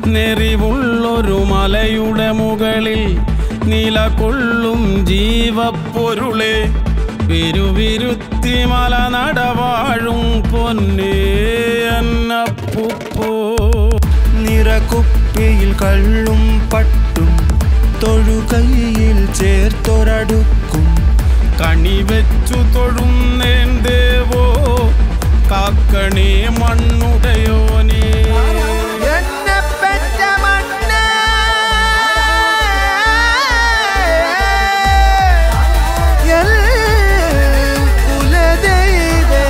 നെറിവുള്ളൊരു മലയുടെ മുകളിൽ നിലകൊള്ളും ജീവപ്പൊരുളെ പെരുവിരുത്തി മല നടവാഴും പൊന്നേ എന്നപ്പുപ്പോ നിറകുപ്പിയിൽ കള്ളും പട്ടും തൊഴുകൈയിൽ ചേർത്തൊരടുക്കും കണി വെച്ചു തൊഴുന്നേൻ ദേവോ കാക്കണേ മണ്ണുടയോനേ എന്നെ പെറ്റ മണ്ണ് എൽ കുലദൈവേ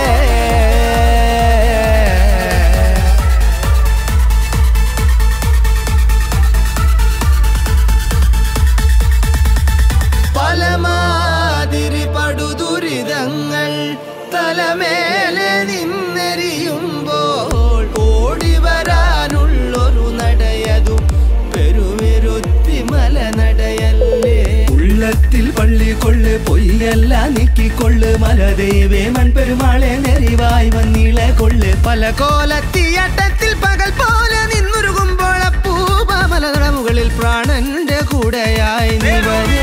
പലമാതിരി പടുദുരിതങ്ങൾ തലമേലെ നിന്നെറിയുമ്പോൾ ഓടി വരാനുള്ളൊരു നടയതു പെരുവിരുത്തി മലനടയല്ലേ ഉള്ളത്തിൽ പള്ളി കൊള്ളു പൊയ്യല്ല നീക്കിക്കൊള്ളു മലദേവേ മൺപെരുമാളെ നെറിവായി വന്നിള കൊള്ളു പല കോലത്തിയട്ടത്തിൽ പകൽ പോലെ നിന്നുരുകുമ്പോൾ അപ്പൂപ മലനട മുകളിൽ പ്രാണന്റെ കൂടെയായി നീ വരേ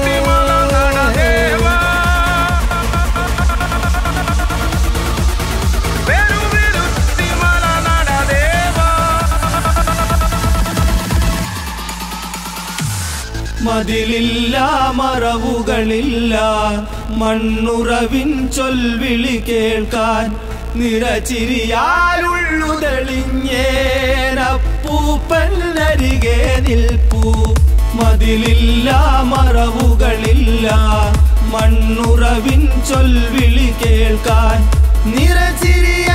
മതിലില്ല മറവുകളില്ല മണ്ണുറവിൻ ചൊൽവിളി കേൾക്കാൻ നിറച്ചിരിയാലുള്ളു തെളിഞ്ഞേരപ്പൂപ്പൻ നരികെ നിൽപ്പൂ മതിലില്ല മറവുകളില്ല മണ്ണുറവിൻ ചൊൽവിളി കേൾക്കാൻ നിറച്ചിരിയ